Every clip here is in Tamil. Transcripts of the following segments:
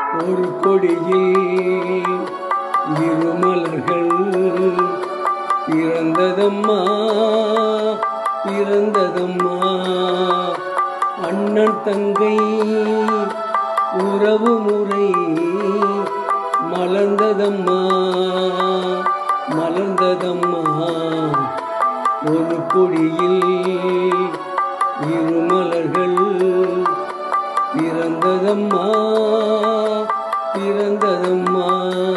ஒரு கொடியில் இருமலர்கள் பிறந்ததம்மா பிறந்ததம்மா அண்ணன் தங்கை உறவு முறை மலர்ந்ததம்மா மலர்ந்ததம்மா ஒரு கொடியில் இருமலர்கள் பிறந்ததம்மா பிறந்ததம்மா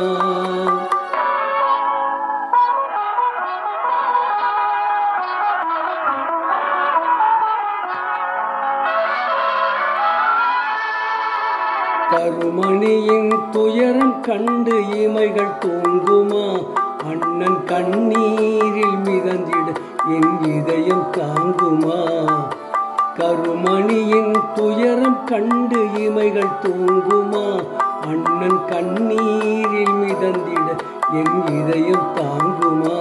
கருமணியின் துயரம் கண்டு இமைகள் தூங்குமா அண்ணன் கண்ணீரில் மிதந்திட என் இதயம் தாங்குமா கருமணியின் துயரம் கண்டு இமைகள் தூங்குமா அண்ணன் கண்ணீரில் மிதந்திட என் இதயம் தாங்குமா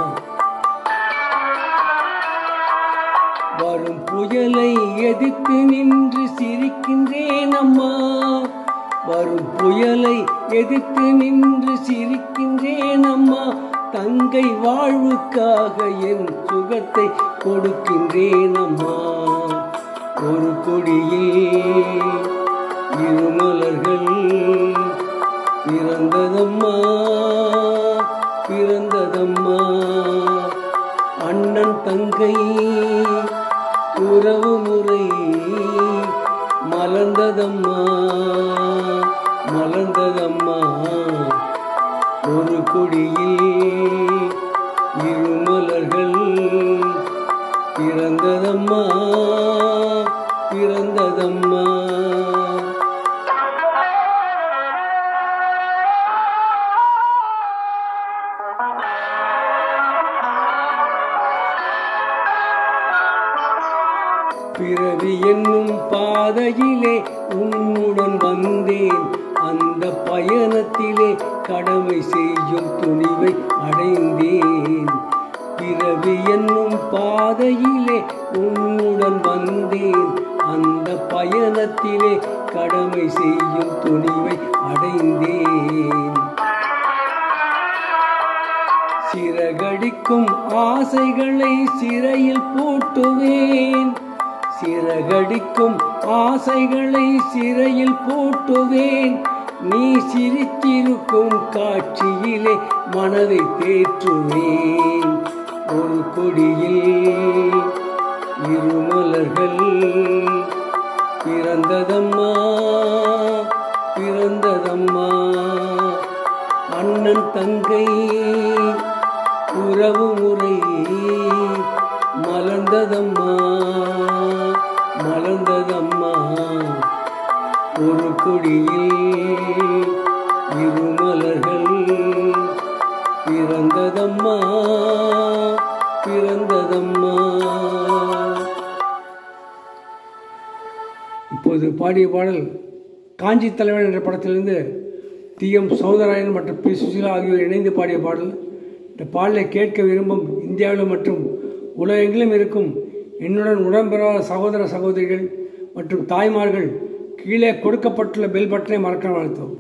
வரும் புயலை எதிர்த்து நின்று சிரிக்கின்றேன் அம்மா வரும் புயலை எதிர்த்து நின்று சிரிக்கின்றேன் அம்மா தங்கை வாழ்வுக்காக என் சுகத்தை கொடுக்கின்றேன் அம்மா ஒரு கொடியில் இருமலர்கள் பிறந்ததம்மா பிறந்ததம்மா அண்ணன் தங்கை உறவு முறை மலர்ந்ததம்மா மலர்ந்ததம்மா ஒரு கொடியில் இருமலர்கள் பிறந்ததம்மா பிறந்ததம்மா பிறவி என்னும் பாதையிலே உன்னுடன் வந்தேன் அந்த பயணத்திலே கடமை செய்யும் துணிவை அடைந்தேன் பிறவி என்னும் பாதையிலே உன்னுடன் வந்தேன் அந்த பயணத்திலே கடமை செய்யும் துணிவை அடைந்தேன் சிறகடிக்கும் ஆசைகளை சிறையில் பூட்டுவேன் சிறகடிக்கும் ஆசைகளை சிறையில் பூட்டுவேன் நீ சிரித்திருக்கும் காட்சியிலே மனதை தேற்றுவேன் ஒரு கொடியில் இருமலர்கள் பிறந்ததம்மா பிறந்ததம்மா அண்ணன் தங்கை உறவு முறை மலர்ந்ததம்மா மலர்ந்ததம்மா ஒரு கொடியில் இருமலர்கள் பிறந்ததம்மா பிறந்ததம்மா இப்போது பாடிய பாடல் காஞ்சி தலைவன் என்ற படத்திலிருந்து டி எம் சௌந்தரராயன் மற்றும் பி சுசிலா ஆகியோர் இணைந்து பாடிய பாடல் இந்த பாடலை கேட்க விரும்பும் இந்தியாவில் மற்றும் உலகெங்கிலும் இருக்கும் என்னுடன் உடன்பெறாத சகோதர சகோதரிகள் மற்றும் தாய்மார்கள் கீழே கொடுக்கப்பட்டுள்ள பெல் பட்டனை மறக்க வாழ்த்தவும்